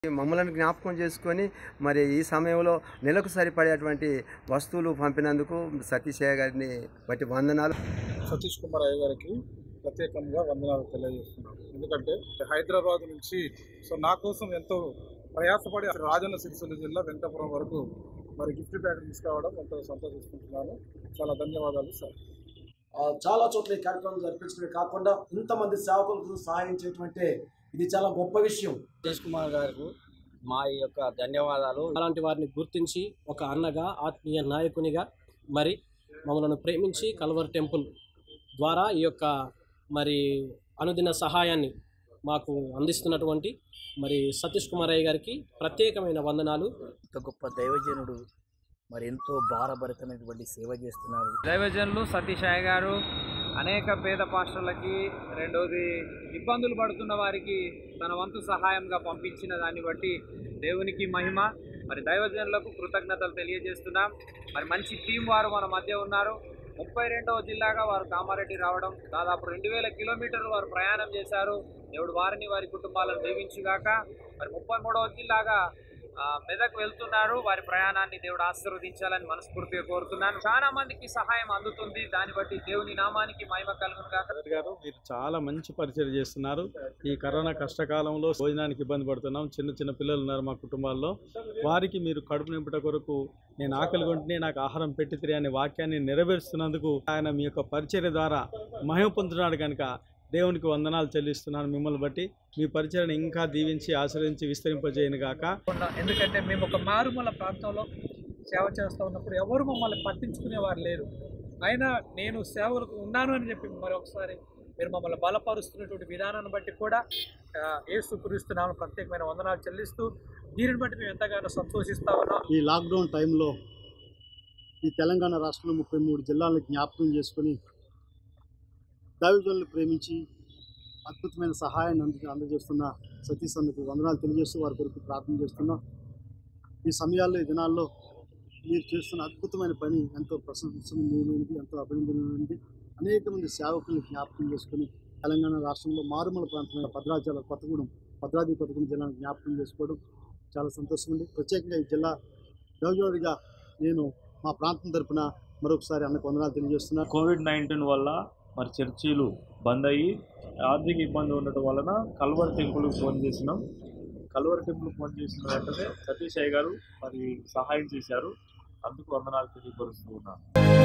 మమ్మల్ని జ్ఞాపకం చేసుకొని మరి ఈ సమయంలో నెలకు సరిపడేటువంటి వస్తువులు పంపినందుకు సతీశయ్య గారిని బట్టి వందనాలు సతీష్ కుమార్ అయ్య గారికి ప్రత్యేకంగా వందనాలు తెలియజేస్తున్నాను ఎందుకంటే హైదరాబాద్ నుంచి సో నా కోసం ఎంతో ప్రయాసపడి రాజన్న సిరిసిల్ల జిల్లా వెంకటపురం వరకు మరి గిఫ్ట్ ప్యాకెట్ తీసుకురావడం ఎంతో సంతోషిస్తుంటున్నాను చాలా ధన్యవాదాలు సార్ ఆ, చాలా చోట్ల ఈ కార్యక్రమం జరిపించడమే కాకుండా ఇంతమంది సేవకులకు సహాయం చేయటం ఇది చాలా గొప్ప విషయం సతీష్ కుమార్ గారికి మా యొక్క ధన్యవాదాలు అలాంటి వారిని గుర్తించి ఒక అన్నగా ఆత్మీయ నాయకునిగా మరి మమ్మల్ని ప్రేమించి కల్వర్ టెంపుల్ ద్వారా ఈ యొక్క మరి అనుదిన సహాయాన్ని మాకు అందిస్తున్నటువంటి మరి సతీష్ కుమార్ అయ్య గారికి ప్రత్యేకమైన వందనాలు ఇంత గొప్ప దైవజనుడు మరి ఎంతో భారభరితమైనటువంటి సేవ చేస్తున్నారు దైవజనులు సతీష్ అయ్య గారు అనేక పేద పాస్టర్లకి రెండోది ఇబ్బందులు పడుతున్న వారికి తన వంతు సహాయంగా పంపించిన దాన్ని బట్టి దేవునికి మహిమ మరి దైవజనులకు కృతజ్ఞతలు తెలియజేస్తున్నాం మరి మంచి టీం వారు మన మధ్య ఉన్నారు ముప్పై రెండవ జిల్లాగా వారు కామారెడ్డి రావడం దాదాపు రెండు వేల కిలోమీటర్లు వారు ప్రయాణం చేశారు దేవుడు వారిని వారి కుటుంబాలను దీవించుగాక మరి ముప్పై మూడవ జిల్లాగా ఆ, మెదక్ వెళ్తున్నారు వారి ప్రయాణాన్ని దేవుడు ఆశీర్వదించాలని మనస్ఫూర్తిగా కోరుతున్నాను చాలా మందికి సహాయం అందుతుంది దాన్ని బట్టి దేవుని నామానికి మహిమ కలుగును గాక కలెక్టర్ గారు మీరు చాలా మంచి పరిచయం చేస్తున్నారు ఈ కరోనా కష్టకాలంలో భోజనానికి ఇబ్బంది పడుతున్నాం చిన్న చిన్న పిల్లలు ఉన్నారు మా కుటుంబాల్లో వారికి మీరు కడుపు నింపుట కొరకు నేను ఆకలి కొంటే నాకు ఆహారం పెట్టితిరి అనే వాక్యాన్ని నెరవేరుస్తున్నందుకు ఆయన మీ యొక్క పరిచర్య ద్వారా మహిమ పొందుతున్నాడు కనుక దేవునికి వందనాలు చెల్లిస్తున్నాను మిమ్మల్ని బట్టి మీ పరిచయను ఇంకా దీవించి ఆశ్రయించి విస్తరింపజేయను గాక ఎందుకంటే మేము ఒక మారుమూల ప్రాంతంలో సేవ చేస్తూ ఉన్నప్పుడు ఎవరు మమ్మల్ని పట్టించుకునేవారు లేరు అయినా నేను సేవలకు ఉన్నాను అని చెప్పి మరొకసారి మీరు మమ్మల్ని బలపరుస్తున్నటువంటి విధానాన్ని బట్టి కూడా ఆ, యేసు క్రీస్తునామం ప్రత్యేకమైన వందనాలు చెల్లిస్తూ దీనిని బట్టి మేము ఎంతగానో సంతోషిస్తా ఉన్నాం ఈ లాక్డౌన్ టైంలో ఈ తెలంగాణ రాష్ట్రంలో ముప్పై మూడు జిల్లాలను జ్ఞాపకం చేసుకొని దైవజనులు ప్రేమించి అద్భుతమైన సహాయాన్ని అంద అందజేస్తున్న సతీష్ అన్నకు వందనాలు తెలియజేస్తూ వారి కొరకు ప్రార్థన చేస్తున్నాం ఈ సమయాల్లో ఈ దినాల్లో మీరు చేస్తున్న అద్భుతమైన పని ఎంతో ప్రశంసనీయమైనది ఎంతో అభినందనమైనది అనేక మంది సేవకులను జ్ఞాపకం చేసుకొని తెలంగాణ రాష్ట్రంలో మారుమూల ప్రాంతమైన భద్రాచల కొత్తగూడెం భద్రాద్రి కొత్తగూడెం జిల్లాను జ్ఞాపకం చేసుకోవడం చాలా సంతోషం ఉంది ప్రత్యేకంగా ఈ జిల్లా దౌజోడిగా నేను మా ప్రాంతం తరపున మరొకసారి అన్నకు వందనాలు తెలియజేస్తున్నాను కోవిడ్ నైన్టీన్ వల్ల మరి చర్చీలు బంద్ అయ్యి ఆర్థిక ఇబ్బంది ఉండటం వలన కల్వర్ టెంపుల్కి ఫోన్ చేసినాం కల్వర్ టెంపుల్ ఫోన్ చేసిన వెంటనే సతీష్ అయ్య గారు మరి సహాయం చేశారు అందుకు వందనాలు తెలియపరుస్తూ ఉన్నాను